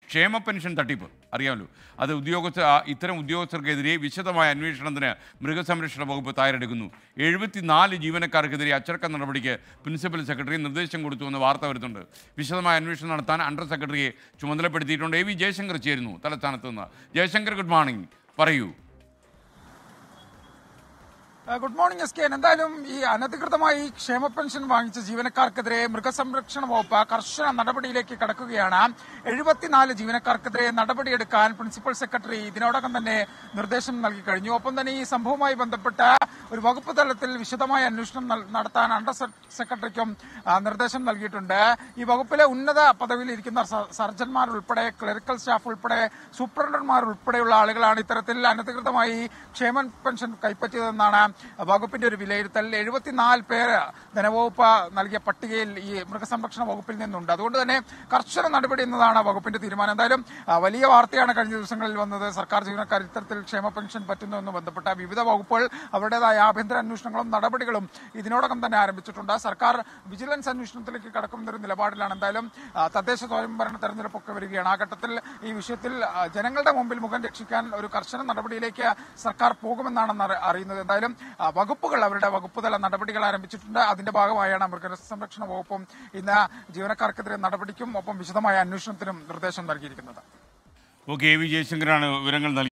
ക്ഷേമ പെൻഷൻ തട്ടിപ്പ് അറിയാമല്ലോ അത് ഉദ്യോഗസ്ഥ ആ, ഇത്തരം ഉദ്യോഗസ്ഥർക്കെതിരെ വിശദമായ അന്വേഷണത്തിന് മൃഗസംരക്ഷണ വകുപ്പ് തയ്യാറെടുക്കുന്നു എഴുപത്തിനാല് ജീവനക്കാർക്കെതിരെ അച്ചടക്ക നടപടിക്ക് പ്രിൻസിപ്പൽ സെക്രട്ടറി നിർദ്ദേശം കൊടുത്തുവെന്ന് വാർത്ത വരുന്നുണ്ട് വിശദമായ അന്വേഷണം നടത്താൻ അണ്ടർ സെക്രട്ടറിയെ ചുമതലപ്പെടുത്തിയിട്ടുണ്ട് എ വി ജയശങ്കർ ചേരുന്നു തലസ്ഥാനത്ത് നിന്ന് ജയശങ്കർ ഗുഡ് മോർണിംഗ് പറയൂ ഏഹ് ഗുഡ് മോർണിംഗ് എസ് കെ എന്തായാലും ഈ അനധികൃതമായി ക്ഷേമ പെൻഷൻ വാങ്ങിച്ച ജീവനക്കാർക്കെതിരെ മൃഗസംരക്ഷണ വകുപ്പ് കർശന നടപടിയിലേക്ക് കടക്കുകയാണ് എഴുപത്തിനാല് ജീവനക്കാർക്കെതിരെ നടപടിയെടുക്കാൻ പ്രിൻസിപ്പൽ സെക്രട്ടറി ഇതിനോടകം തന്നെ നിർദ്ദേശം നൽകി കഴിഞ്ഞു ഒപ്പം തന്നെ ഈ സംഭവവുമായി ബന്ധപ്പെട്ട ഒരു വകുപ്പ് തലത്തിൽ വിശദമായ അന്വേഷണം നൽ- നടത്താൻ അണ്ടർ സെ- സെക്രട്ടറിക്കും ആ, നിർദ്ദേശം നൽകിയിട്ടുണ്ട് ഈ വകുപ്പിലെ ഉന്നത പദവിയിൽ ഇരിക്കുന്ന സ- സർജന്മാർ ഉൾപ്പെടെ ക്ലറിക്കൽ സ്റ്റാഫ് ഉൾപ്പെടെ സൂപ്രണ്ടന്മാർ ഉൾപ്പെടെയുള്ള ആളുകളാണ് ഇത്തരത്തിൽ അനധികൃതമായി ക്ഷേമ പെൻഷൻ കൈപ്പറ്റിയതെന്നാണ് വകുപ്പിന്റെ ഒരു വിലയിരുത്തൽ എഴുപത്തിനാല് പേര് ധനവകുപ്പ് നൽകിയ പട്ടികയിൽ ഈ മൃഗസംരക്ഷണ വകുപ്പിൽ നിന്നുണ്ട് അതുകൊണ്ട് തന്നെ കർശന നടപടി എന്നതാണ് വകുപ്പിന്റെ തീരുമാനം എന്തായാലും ആ, വലിയ വാർത്തയാണ് കഴിഞ്ഞ ദിവസങ്ങളിൽ വന്നത് സർക്കാർ ജീവനക്കാർ ഇത്തരത്തിൽ ക്ഷേമ പെൻഷൻ പറ്റുന്നതെന്ന് ബന്ധപ്പെട്ട വിവിധ വകുപ്പുകൾ അവരുടേതായ ആഭ്യന്തര അന്വേഷണങ്ങളും നടപടികളും ഇതിനോടകം തന്നെ ആരംഭിച്ചിട്ടുണ്ട് സർക്കാർ വിജിലൻസ് അന്വേഷണത്തിലേക്ക് കടക്കുന്ന ഒരു നിലപാടിലാണ് എന്തായാലും ആ, തദ്ദേശ സ്വയംഭരണ തെരഞ്ഞെടുപ്പൊക്കെ വരികയാണ് ആ ഘട്ടത്തിൽ ഈ വിഷയത്തിൽ ആ, ജനങ്ങളുടെ മുമ്പിൽ മുഖം രക്ഷിക്കാൻ ഒരു കർശന നടപടിയിലേക്ക് സർക്കാർ പോകുമെന്നാണ് അറി- അറിയുന്നത് എന്തായാലും ആ, വകുപ്പുകൾ അവരുടെ വകുപ്പ് തല നടപടികൾ ആരംഭിച്ചിട്ടുണ്ട് അതിന്റെ ഭാഗമായാണ് മൃഗസംരക്ഷണ വകുപ്പും ഇന്ന് ജീവനക്കാർക്കെതിരെ നടപടിക്കും ഒപ്പം വിശദമായ അന്വേഷണത്തിനും നിർദ്ദേശം നൽകിയിരിക്കുന്നത് ഓക്കെ എ വി ജയശങ്കറാണ് വിവരങ്ങൾ നൽകി